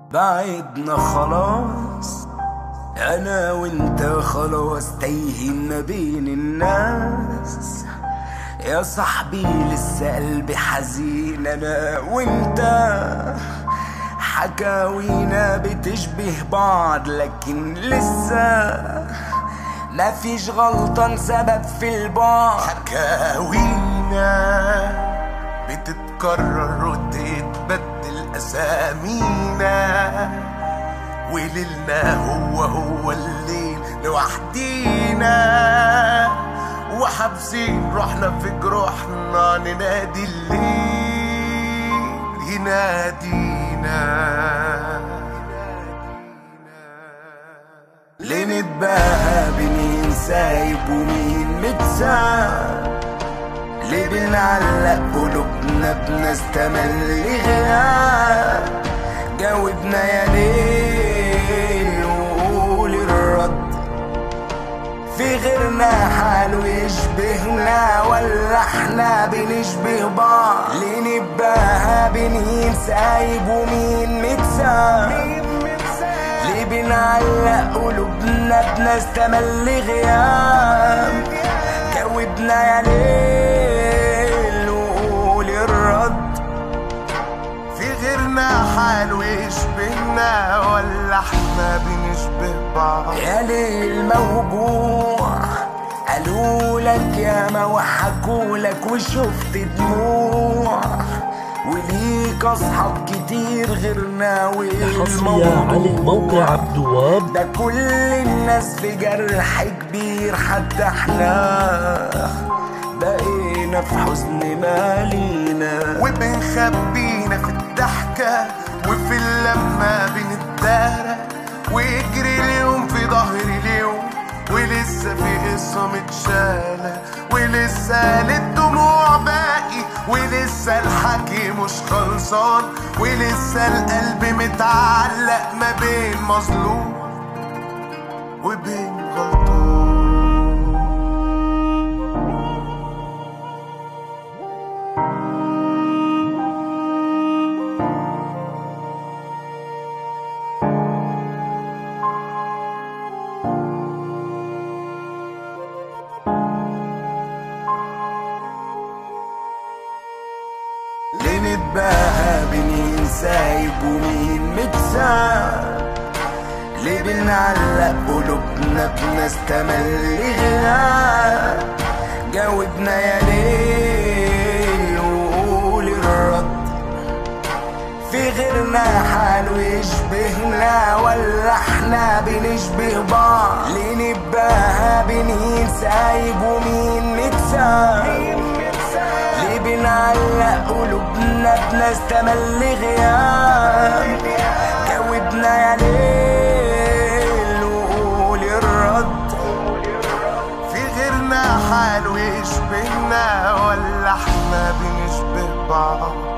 بعدنا خلاص انا وانت خلاص تايهين ما بين الناس يا صاحبي لسه قلبي حزين انا وانت حكاوينا بتشبه بعض لكن لسه ما فيش غلطان سبب في البعد حكاوينا بتتكرر وتتبدل أسامينا وليلنا هو هو الليل لوحدينا وحابسين روحنا في جروحنا ننادي الليل ينادينا ليه نتباهى بمين سايب ومين متساب ليه بنعلق قلوبنا بناس تملي غياب جاوبنا يا ليل وقول الرد في غيرنا حاله يشبهنا ولا احنا بنشبه بعض ليه نتباهى بمين سايب ومين متساب ليه بنعلق قلوبنا بناس تملي غياب جاوبنا يا ليل وقول الرد في غيرنا حاله يشبهنا ولا احنا بنشبه بعض يا ليل موجوع قالوا لك يا ما وحكوا لك وشفت دموع وليك اصحاب كتير غيرنا حصرية على الموقع عبد الوهاب ده كل الناس في جرح كبير حتى احنا بقينا في حزن مالينا وبنخبينا في الضحكة وفي اللمة بنتدارى ويجري اليوم في ظهر اليوم ولسه في قصة متشالة ولسه للدموع باقي ولسه الحكي مش خلصان ولسه القلب متعلق ما بين مظلوم وبين غلطان ليه نتباهى بمين سايب ومين متساب ليه بنعلق قلوبنا بناس تملي غياب جاوبنا يا ليل وقول الرد في غيرنا حاله يشبهنا ولا احنا بنشبه بعض ليه نتباهى بمين سايب ومين متساب ليه بنعلق قلوبنا بناس تملي غياب جاوبنا يا ليل وقول الرد في غيرنا حاله يشبهنا ولا احنا بنشبه بعض